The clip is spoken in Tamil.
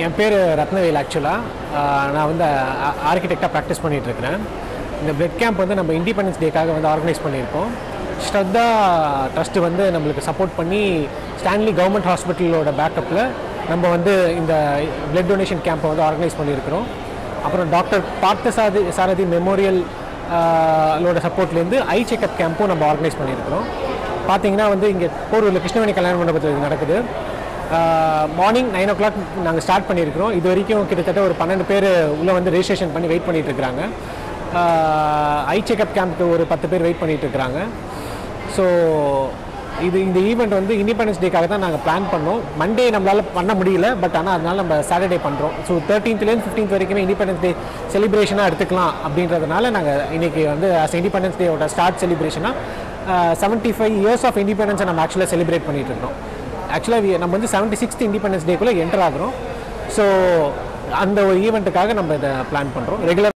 என் பேர் ரத்னவேல் ஆக்சுவலாக நான் வந்து ஆர்கிடெக்டாக ப்ராக்டிஸ் பண்ணிகிட்ருக்கிறேன் இந்த பிளட் கேம்ப் வந்து நம்ம இண்டிபெண்டன்ஸ் டேக்காக வந்து ஆர்கனைஸ் பண்ணியிருக்கோம் ஸ்ரத்தா ட்ரஸ்ட் வந்து நம்மளுக்கு சப்போர்ட் பண்ணி ஸ்டான்லி கவர்மெண்ட் ஹாஸ்பிட்டலோட பேக்கப்பில் நம்ம வந்து இந்த பிளட் டொனேஷன் கேம்பை வந்து ஆர்கனைஸ் பண்ணியிருக்கிறோம் அப்புறம் டாக்டர் பார்த்தசாரதி சாரதி மெமோரியல் லோட சப்போர்ட்லேருந்து ஐ செக்அப் கேம்பும் நம்ம ஆர்கனைஸ் பண்ணியிருக்கிறோம் பார்த்தீங்கன்னா வந்து இங்கே போரூரில் கிருஷ்ணவேணி கல்யாண மண்டபத்தில் இது நடக்குது மார்னிங் நைன் ஓ கிளாக் நாங்கள் ஸ்டார்ட் பண்ணியிருக்கிறோம் இது வரைக்கும் கிட்டத்தட்ட ஒரு பன்னெண்டு பேர் உள்ளே வந்து ரெஜிஸ்ட்ரேஷன் பண்ணி வெயிட் பண்ணிட்டு இருக்கிறாங்க ஐ செக்அப் கேம்ப்க்கு ஒரு பத்து பேர் வெயிட் பண்ணிட்டு இருக்கிறாங்க ஸோ இது இந்த ஈவெண்ட் வந்து இண்டிபெண்டன்ஸ் டேக்காக தான் நாங்கள் பிளான் பண்ணோம் மண்டே நம்மளால் பண்ண முடியல பட் ஆனால் அதனால நம்ம சாட்டர்டே பண்ணுறோம் ஸோ தேர்ட்டீன்த்லேருந்து ஃபிஃப்டீன்த் வரைக்குமே இண்டிபெண்டன்ஸ் டே செலிப்ரேஷனாக எடுத்துக்கலாம் அப்படின்றதுனால நாங்கள் இன்றைக்கி வந்து அஸ் இண்டிபெண்டன்ஸ் டேயோட ஸ்டார்ட் செலிப்ரேஷனாக செவன்ட்டி ஃபைவ் இயர்ஸ் ஆஃப் இண்டிபெண்டன்ஸை நம்ம ஆக்சுவலாக செலிப்ரேட் பண்ணிட்டு இருக்கோம் ஆக்சுவலாக நம்ம வந்து செவன்ட்டி சிக்ஸ்த் இண்டிபெண்டன்ஸ் டேக்குள்ளே என்டர் ஆகிறோம் ஸோ அந்த ஒரு ஈவெண்ட்டுக்காக நம்ம இதை பிளான் பண்ணுறோம் ரெகுலர்